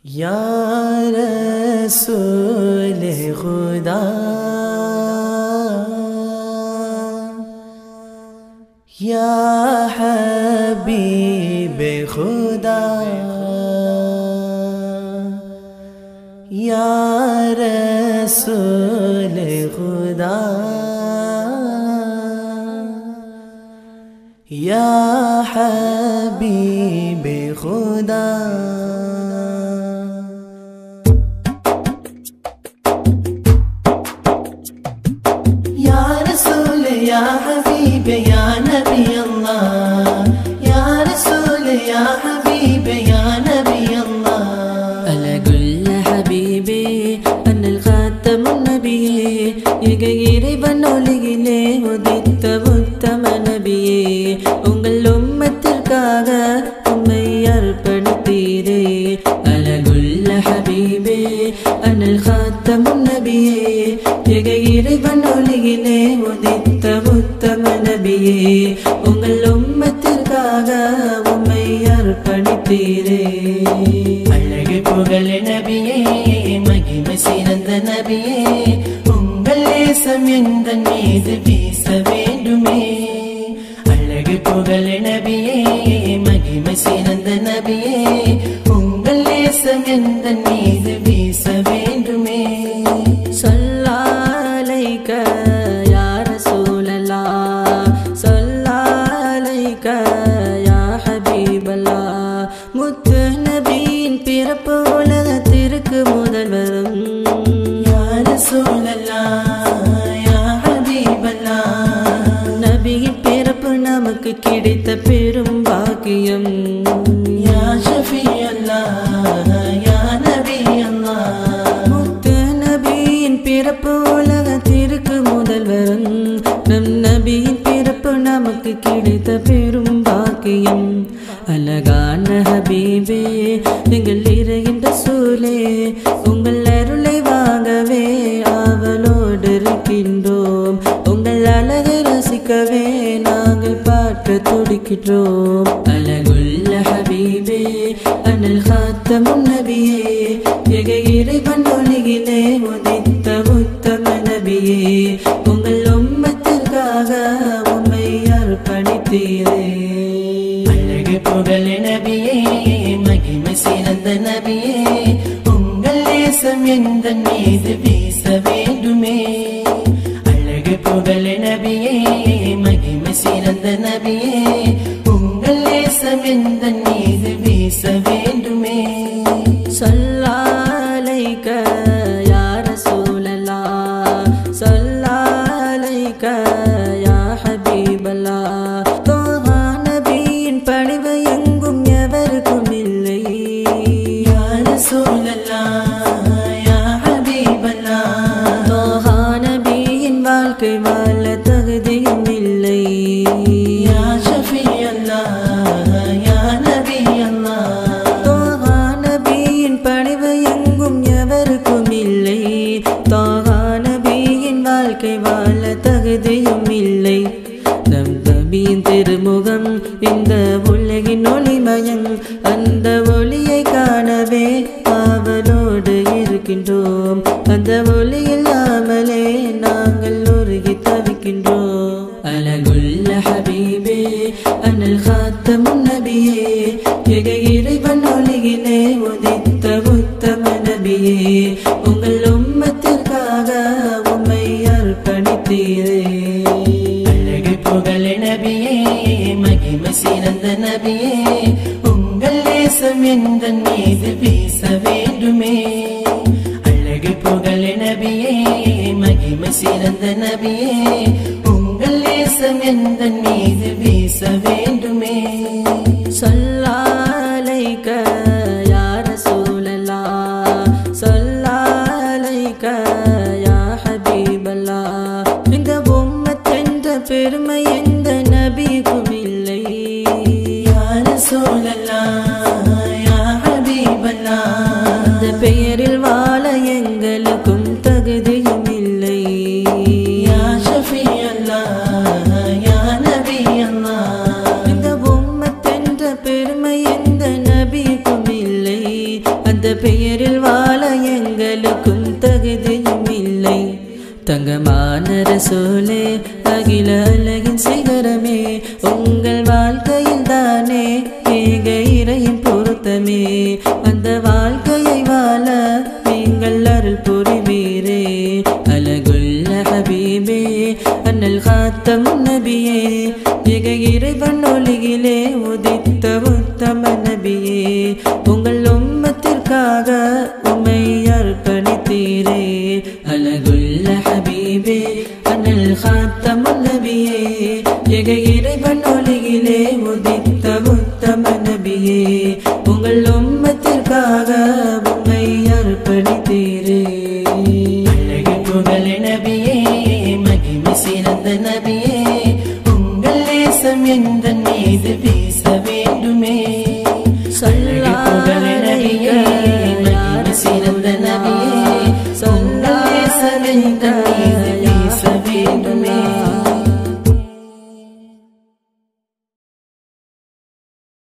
या रसूल खुदा या हबीब खुदा या रसूल खुदा या हबीब खुदा يا رسول يا حبيب يا نبي الله يا رسول يا حبيب يا نبي الله ألا قل حبيبي أن الخاتم النبي இறைவன் ஒளியிலே உதித்த உத்தம நபியே உங்கள் உம்மத்திற்காக உம்மை அர்ப்பணித்தீரே அழகுள்ள ஹபீபே அனல் காத்தமும் நபியே இறைவன் ஒளியிலே உதித்த உத்தம நபியே உங்கள் உம்மத்திற்காக உம்மை அர்ப்பணித்தீரே அழகு புகழ் நபியே மகிமை சிறந்த நபியே உங்கள் நேசம் எந்த மீது வீச வேண்டுமே அழகு புகழ் நபியே மகிமை சிறந்த நபியே உங்கள் நேசம் எந்த மீது வீச வேண்டுமே صلى عليك يا رسول الله صلى عليك يا حبيب الله முத்து நபியின் பிறப்பு உலகத்திற்கு முதல்வரும் يا رسول الله يا حبيب الله நபியின் பிறப்பு நமக்கு கிடைத்த பெரும் பாக்கியம் يا شفيع الله يا نبي الله முத்து நபியின் பிறப்பு உலகத்திற்கு முதல்வரும் நம் நபியின் பிறப்பு நமக்கு கிடைத்த பெரும் பாக்கியம் அழகான ஹபீபே நீங்கள் இருகின்ற சூலே உங்கள் அருளை வாங்கவே ஆவலோடு இருக்கின்றோம் உங்கள் அழகை ரசிக்கவே நாங்கள் பாட்டு துடிக்கின்றோம் அழகுள்ள ஹபீபே அனல் காத்தமும் நபியே எக இறைவன் ஒளியிலே உதித்த உத்தம நபியே உங்கள் உம்மத்திற்காக உம்மை அர்ப்பணித்தீரே அழகு புகழ் நபியே மகிமை சிறந்த நபியே உங்கள் நேசம் எந்த மீது வீச வேண்டுமே அழகு புகழ் நபியே மகிமை சிறந்த நபியே உங்கள் நேசம் எந்த மீது வீச வேண்டுமே صلى عليك يا رسول الله صلى عليك يا حبيب الله طه நபியின் பணிவு எங்கும் எவருக்கும் இல்லை يا رسول الله يا حبيب الله طه நபியின் வாழ்க்கை வாழ தகுதியும் இல்லை يا شفيع الله يا نبي الله தோகா நபியின் பணிவு எங்கும் எவருக்கும் இல்லை தோகா நபியின் வாழ்க்கை வாழ தகுதியும் இல்லை நம் நபியின் திருமுகம் இந்த உலகின் ஒளிமயம் அந்த ஒளியை காணவே ஆவலோடு இருக்கின்றோம் அந்த ஒளி இல்லாமலே நாங்கள் உருகி தவிக்கின்றோம் அழகுள்ள ஹபீபே அனல் காத்தமும் நபியே எக இறைவன் ஒளியிலே உதித்த உத்தம நபியே உங்கள் உம்மத்திற்காக உம்மை அர்ப்பணித்தீரே அழகு புகழ் நபியே மகிமை சிறந்த நபியே உங்கள் நேசம் எந்த மீது வீச வேண்டுமே அழகு புகழ் நபியே மகிமை சிறந்த நபியே உங்கள் நேசம் எந்த மீது வீச வேண்டுமே صلى عليك يا رسول الله صلى عليك يا حبيب الله இந்த உம்மத்தென்ற பெருமை எந்த நபிக்கும் இல்லை يا رسول الله يا حبيب الله அந்த பெயரில் வாழ எங்களுக்கும் தகுதியும் இல்லை يا شفيع الله يا نبي الله இந்த உம்மத்தென்ற பெருமை எந்த நபிக்கும் இல்லை அந்த பெயர் அன்பான ரசூலே அகில அழகின் சிகரமே உங்கள் வாழ்க்கையில் தானே ஏக இறையின் பொருத்தமே அந்த வாழ்க்கையை வாழ நீங்கள் அருள் புரிவீரே அழகுள்ள ஹபீபே அண்ணல் காத்தம் நபியே மிக இறைவன் ஒளியிலே உதித்த உத்தம நபியே உங்கள் உம்மத்திற்காக உம்மை அர்ப்பணித்தீரே அழகுள்ள ஹபீபே அண்ணல் காத்தம் நபியே மிக இறைவன் ஒளியிலே உதித்த உத்தம நபியே உங்கள் உம்மத்திற்காக உம்மை அர்ப்பணித்தீரே அழகு புகழ் நபியே மகிமை சிறந்த நபியே உங்கள் நேசம் எந்த மீது வீச வேண்டுமே அழகு புகழ் நபியே மகிமை சிறந்த நபியே உங்கள் நேசம் எந்த மீது வீச வேண்டுமே